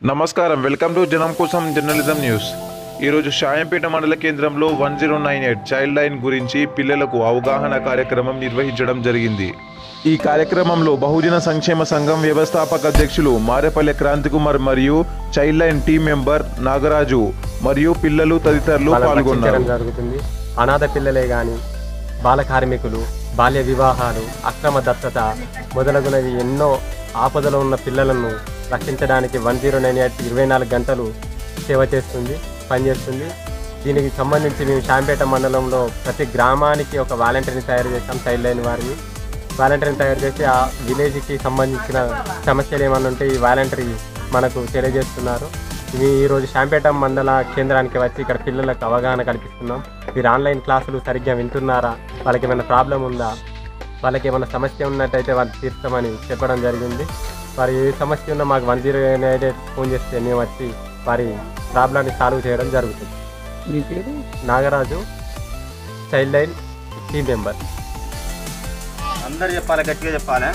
నమస్కారం welcome to జనం కోసం జర్నలిజం న్యూస్ ఈరోజు షాయంపేట మండల కేంద్రంలో one zero nine eight child line గురించి పిల్లలకు అవగాహన కార్యక్రమం నిర్వహించడం జరిగింది ఈ కార్యక్రమంలో బహుజన సంక్షేమ సంఘం వ్యవస్థాపక అధ్యక్షులు మారేపల్లె క్రాంతికుమార్ మరియు child line team member Nagaraju మరియు పిల్లలు తదితరులు వాళ్ళని పాల్గొన్నారు రక్షించడం జరుగుతుంది అనాథ పిల్లలే కానీ బాల కార్మికులు బాల్య వివాహాలు అక్రమ దత్తత మొదలగునవి ఎన్నో ఆపదలో ఉన్న పిల్లలను రక్షించడానికి వన్ జీరో నైన్ ఎయిట్ ఇరవై నాలుగు గంటలు సేవ చేస్తుంది పనిచేస్తుంది దీనికి సంబంధించి మేము శాంపేట మండలంలో ప్రతి గ్రామానికి ఒక వాలంటీర్ని తయారు చేస్తాం చైల్డ్ లైన్ వారిని వాలంటీర్ని తయారు చేసి ఆ విలేజ్కి సంబంధించిన సమస్యలు ఏమైనా ఉంటే ఈ వాలంటీర్ మనకు తెలియజేస్తున్నారు మేము ఈరోజు శాంపేట మండల కేంద్రానికి వచ్చి ఇక్కడ పిల్లలకు అవగాహన కల్పిస్తున్నాం మీరు ఆన్లైన్ క్లాసులు సరిగ్గా వింటున్నారా వాళ్ళకి ఏమైనా ప్రాబ్లం ఉందా వాళ్ళకి ఏమైనా సమస్య ఉన్నట్టయితే వాళ్ళు తీర్చామని చెప్పడం జరిగింది వారి ఏ సమస్య ఉన్నా మాకు వన్ జీరో ఎయిట్ ఫోన్ చేస్తే మేము వచ్చి వారి ప్రాబ్లాన్ని సాల్వ్ చేయడం జరుగుతుంది మీ పేరు Nagaraju child line team member అందరు చెప్పాలి గట్టిగా చెప్పాలి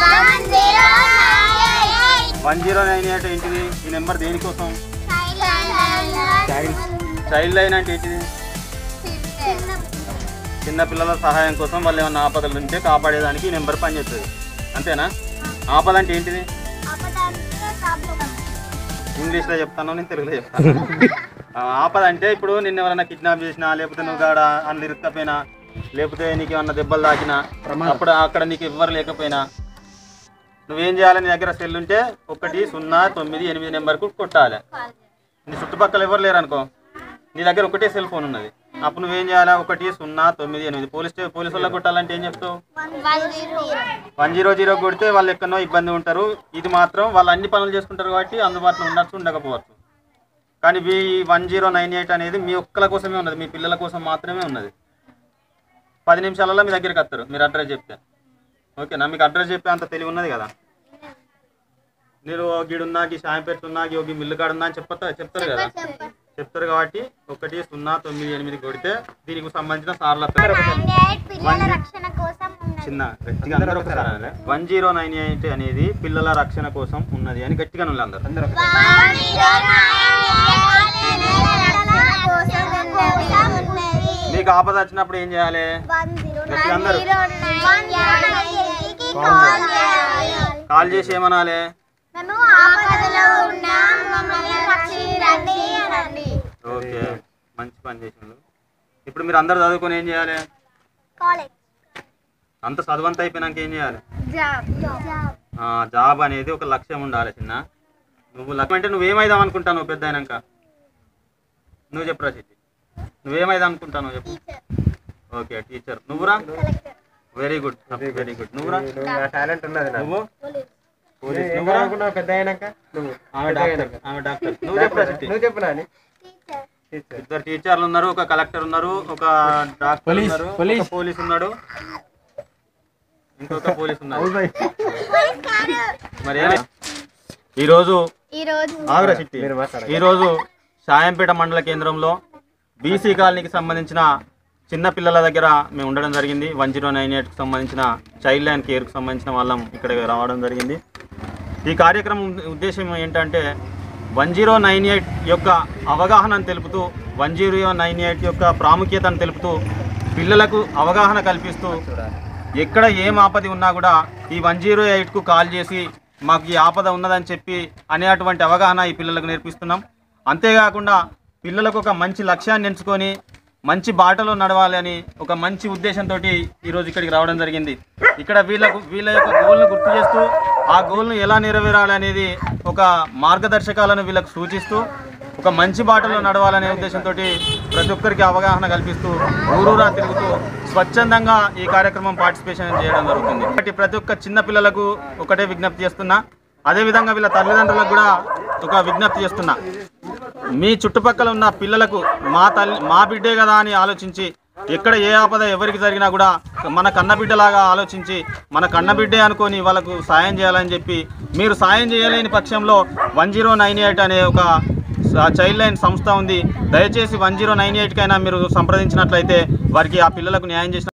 వన్ జీరో నైన్ ఎయిట్ ఏంటిది ఈ నెంబర్ దేనికోసం చైల్డ్ లైన్ అంటే ఏంటిది చిన్న పిల్లల సహాయం కోసం వాళ్ళు ఏమన్నా ఆపదలు ఉంటే కాపాడేదానికి ఈ నెంబర్ పనిచేస్తుంది అంతేనా ఆపద అంటే ఏంటిది ఇంగ్లీష్లో చెప్తాను నేను తెలుగులో చెప్తాను ఆ, ఆపద అంటే ఇప్పుడు నిన్న ఎవరైనా కిడ్నాప్ చేసినా లేకపోతే నువ్వు కాడ అందులో ఇరుక్కపోయినా లేకపోతే నీకు ఏమన్నా దెబ్బలు తాకినా అప్పుడు అక్కడ నీకు ఎవ్వరు లేకపోయినా నువ్వేం చేయాలి నీ దగ్గర సెల్ ఉంటే ఒకటి సున్నా తొమ్మిది ఎనిమిది నెంబర్కు కొట్టాలి నీ చుట్టుపక్కల ఎవరు లేరు అనుకో నీ దగ్గర ఒకటే సెల్ ఫోన్ ఉన్నది అప్పుడు నువ్వేం చేయాలి ఒకటి సున్నా తొమ్మిది ఎనిమిది పోలీస్ స్టే- పోలీసు వాళ్ళకి కొట్టాలంటే ఏం చెప్తావు వన్ జీరో జీరో కొడితే వాళ్ళు ఎక్కడో ఇబ్బంది ఉంటారు ఇది మాత్రం వాళ్ళు అన్ని పనులు చేసుకుంటారు కాబట్టి అందుబాటులో ఉండొచ్చు ఉండకపోవచ్చు కానీ ఈ వన్ జీరో నైన్ ఎయిట్ అనేది మీ ఒక్కల కోసమే ఉన్నది మీ పిల్లల కోసం మాత్రమే ఉన్నది పది నిమిషాలలో మీ దగ్గరికి వస్తారు మీరు అడ్రస్ చెప్తే ఓకేనా మీకు అడ్రస్ చెప్పే అంత తెలివి ఉన్నది కదా మీరు గీడున్నా గీ షాంపేట ఉన్నా గీ మిల్లు కాడ ఉన్నా అని చెప్పతా చెప్తారు కదా చెప్తారు కాబట్టి ఒకటి సున్నా తొమ్మిది ఎనిమిది కొడితే దీనికి సంబంధించిన సార్లు వస్తారు పిల్లల రక్షణ కోసం ఉన్నది చిన్న గట్టిగా అందరూ ఒకసారి వన్ జీరో నైన్ ఎయిట్ అనేది పిల్లల రక్షణ కోసం ఉన్నది అని గట్టిగా ఉన్నారు అందరూ మీకు ఆపద వచ్చినప్పుడు ఏం చేయాలి గట్టిగా అందరూ కాల్ చేసి ఏమనాలి మేము ఆపదలో ఉన్నాం మమ్మల్ని రక్షించండి అనండి ఓకే మంచి పని చేసిండు ఇప్పుడు మీరు అందరు చదువుకొని ఏం చేయాలి కాలేజ్ అంత చదువంతా అయిపోయినాక ఏం చేయాలి జాబ్ జాబ్ ఆ, జాబ్ అనేది ఒక లక్ష్యం ఉండాలి చిన్న నువ్వు లక్ష్యం అంటే నువ్వేమైదాం అనుకుంటావు నువ్వు పెద్ద అయినాక నువ్వు చెప్పు చిట్టి నువ్వేమైదాం అనుకుంటావు చెప్పు ఓకే టీచర్ నువ్వురా వెరీ గుడ్ వెరీ గుడ్ నువ్వురా టాలెంట్ ఉన్నది నాకు. నువ్వు పోలీస్ నువ్వు నువ్వురా అనుకున్నావు పెద్ద అయినాక నువ్వు ఆమె డాక్టర్ ఆమె డాక్టర్ నువ్వు చెప్పు చిట్టి నువ్వు చెప్పు నాని టీచర్ ఇద్దరు టీచర్లు ఉన్నారు ఒక కలెక్టర్ ఉన్నారు ఒక డాక్టర్ ఉన్నారు ఒక పోలీస్ ఉన్నాడు ఇంకొక పోలీస్ ఉన్నారు మరి ఏమి? ఈరోజు ఈరోజు ఆగ్రా చిట్టి మీరు మాట్లాడండి. ఈరోజు సాయంపేట మండల కేంద్రంలో బీసీ కాలనీకి సంబంధించిన చిన్న పిల్లల దగ్గర మేము ఉండడం జరిగింది వన్ జీరో నైన్ ఎయిట్కి సంబంధించిన చైల్డ్ లైన్ కేర్కి సంబంధించిన వాళ్ళం ఇక్కడికి రావడం జరిగింది ఈ కార్యక్రమం ఉద్దేశం ఏంటంటే వన్ జీరో నైన్ ఎయిట్ యొక్క అవగాహనను తెలుపుతూ వన్ జీరో నైన్ ఎయిట్ యొక్క ప్రాముఖ్యతను తెలుపుతూ పిల్లలకు అవగాహన కల్పిస్తూ ఎక్కడ ఏం ఆపద ఉన్నా కూడా ఈ వన్ జీరో ఎయిట్కు కాల్ చేసి మాకు ఈ ఆపద ఉన్నదని చెప్పి అనేటువంటి అవగాహన ఈ పిల్లలకు నేర్పిస్తున్నాం అంతేకాకుండా పిల్లలకు ఒక మంచి లక్ష్యాన్ని ఎంచుకొని మంచి బాటలో నడవాలి అని ఒక మంచి ఉద్దేశంతో ఈరోజు ఇక్కడికి రావడం జరిగింది ఇక్కడ వీళ్ళకు వీళ్ళ యొక్క గోల్ను గుర్తు చేస్తూ ఆ గోల్ను ఎలా నెరవేరాలి అనేది ఒక మార్గదర్శకాలను వీళ్ళకు సూచిస్తూ ఒక మంచి బాటలో నడవాలనే ఉద్దేశంతో ప్రతి ఒక్కరికి అవగాహన కల్పిస్తూ ఊరూరా తిరుగుతూ స్వచ్ఛందంగా ఈ కార్యక్రమం పార్టిసిపేషన్ చేయడం జరుగుతుంది కాబట్టి ప్రతి ఒక్క చిన్న పిల్లలకు ఒకటే విజ్ఞప్తి చేస్తున్నా అదేవిధంగా వీళ్ళ తల్లిదండ్రులకు కూడా ఒక విజ్ఞప్తి చేస్తున్నా మీ చుట్టుపక్కల ఉన్న పిల్లలకు మా తల్లి మా బిడ్డే కదా అని ఆలోచించి ఎక్కడ ఏ ఆపద ఎవరికి జరిగినా కూడా మన కన్నబిడ్డలాగా ఆలోచించి మన కన్నబిడ్డే అనుకొని వాళ్ళకు సాయం చేయాలని చెప్పి మీరు సాయం చేయలేని పక్షంలో వన్ జీరో నైన్ ఎయిట్ అనే ఒక చైల్డ్ లైన్ సంస్థ ఉంది దయచేసి వన్ జీరో నైన్ ఎయిట్కైనా మీరు సంప్రదించినట్లయితే వారికి ఆ పిల్లలకు న్యాయం చేసిన